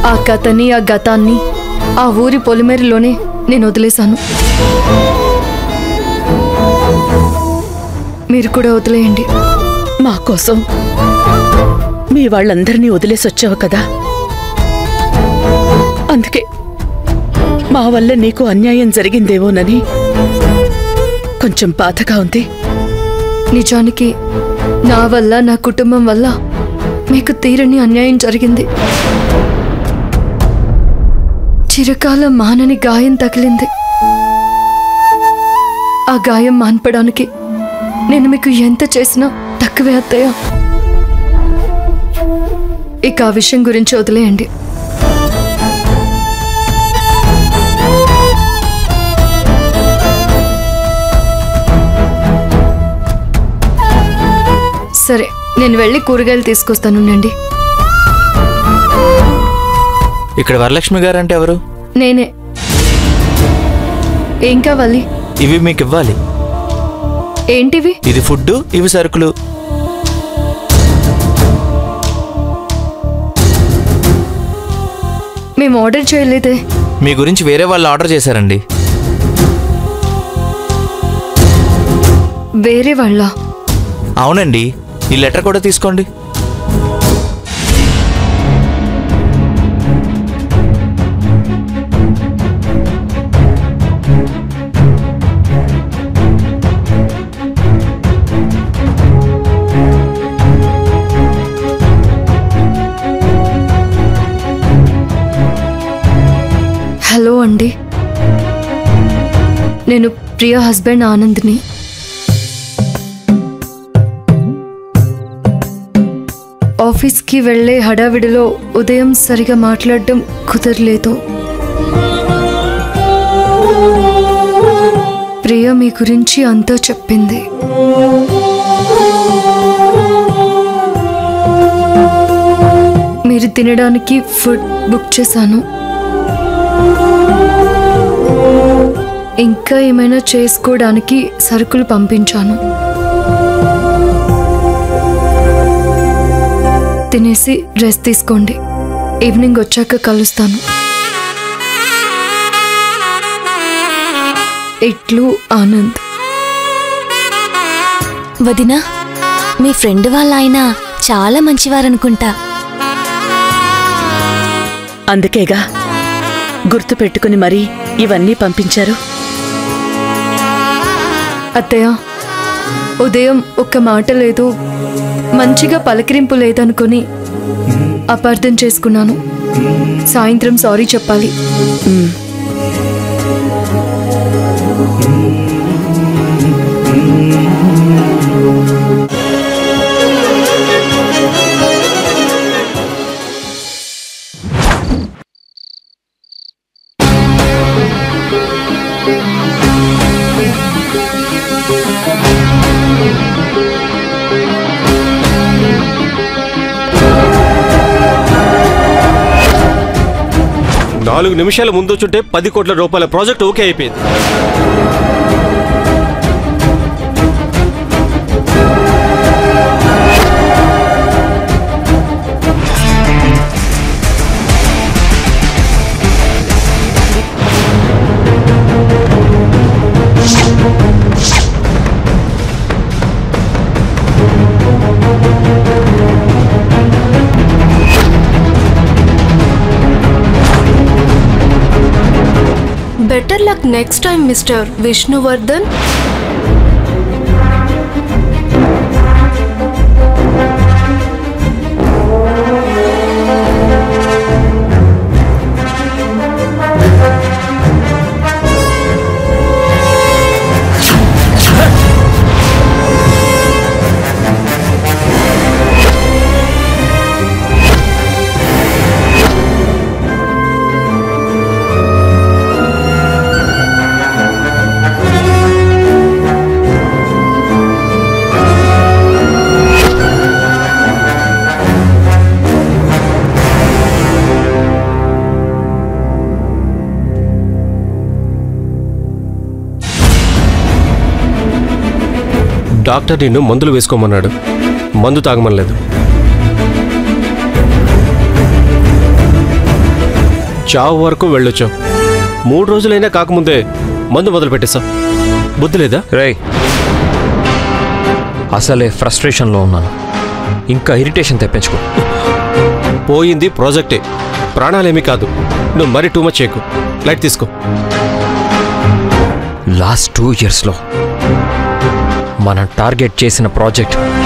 ఆ కథని ఆ గతాన్ని ఆ ఊరి పొలిమేరలోనే నేను వదిలేశాను మీరు కూడా వదిలేయండి మా కోసం మీ వాళ్ళందరినీ వదిలేసొచ్చావు కదా అందుకే మా వల్ల నీకు అన్యాయం జరిగిందేమోనని కొంచెం బాధగా ఉంది నిజానికి నా వల్ల నా కుటుంబం వల్ల మీకు తీరని అన్యాయం జరిగింది చిరకాల మానని గాయం తగిలింది ఆ గాయం మాన్పడానికి నేను మీకు ఎంత చేసినా తక్కువే అత్తయ్య ఇక ఆ విషయం గురించి వదిలేయండి సరే నేను వెళ్ళి కూరగాయలు తీసుకొస్తానుండండి ఇక్కడ వరలక్ష్మి గారు అంటే ఎవరు నేనే ఏం కావాలి ఇవి మీకు ఇవ్వాలి ఏంటివి ఇది ఫుడ్ ఇవి సరుకులు మేము ఆర్డర్ చేయలేదే మీ గురించి వేరే వాళ్ళు ఆర్డర్ చేశారండి వేరే వాళ్ళ అవునండి ఈ లెటర్ కూడా తీసుకోండి హలో అండి నేను ప్రియ హస్బెండ్ ఆనంద్ని ఆఫీస్కి వెళ్ళే హడావిడిలో ఉదయం సరిగా మాట్లాడడం కుదరలేదు ప్రియ మీ గురించి అంతా చెప్పింది మీరు తినడానికి ఫుడ్ బుక్ చేశాను ఇంకా ఏమైనా చేసుకోవడానికి సరుకులు పంపించాను తినేసి రెస్ట్ తీసుకోండి ఈవినింగ్ వచ్చాక కలుస్తాను ఇట్లు ఆనంద్ వదినా మీ ఫ్రెండ్ వాళ్ళ ఆయన చాలా మంచివారనుకుంటా అందుకేగా గుర్తు పెట్టుకుని మరీ ఇవన్నీ పంపించారు అత్తయ్య ఉదయం ఒక్క మాట లేదు మంచిగా పలకరింపు లేదనుకొని అపార్థం చేసుకున్నాను సాయంత్రం సారీ చెప్పాలి నాలుగు నిమిషాల ముందు చుంటే పది కోట్ల రూపాయల ప్రాజెక్ట్ ఓకే అయిపోయింది better luck next time mister Vishnuvardhan doctor నిన్ను మందులు వేసుకోమన్నాడు మందు తాగమనలేదు చావు వరకు వెళ్ళొచ్చాం మూడు రోజులైనా కాకముందే మందు మొదలు పెట్టేస్తాం బుద్ధి లేదా రేయ్ అసలే ఫ్రస్ట్రేషన్లో ఉన్నాను ఇంకా ఇరిటేషన్ తెప్పించుకో పోయింది ప్రాజెక్టే ప్రాణాలేమీ కాదు నువ్వు మరీ టూ మచ్ చేయకు లైట్ తీసుకో లాస్ట్ టూ ఇయర్స్లో మనం టార్గెట్ చేసిన ప్రాజెక్ట్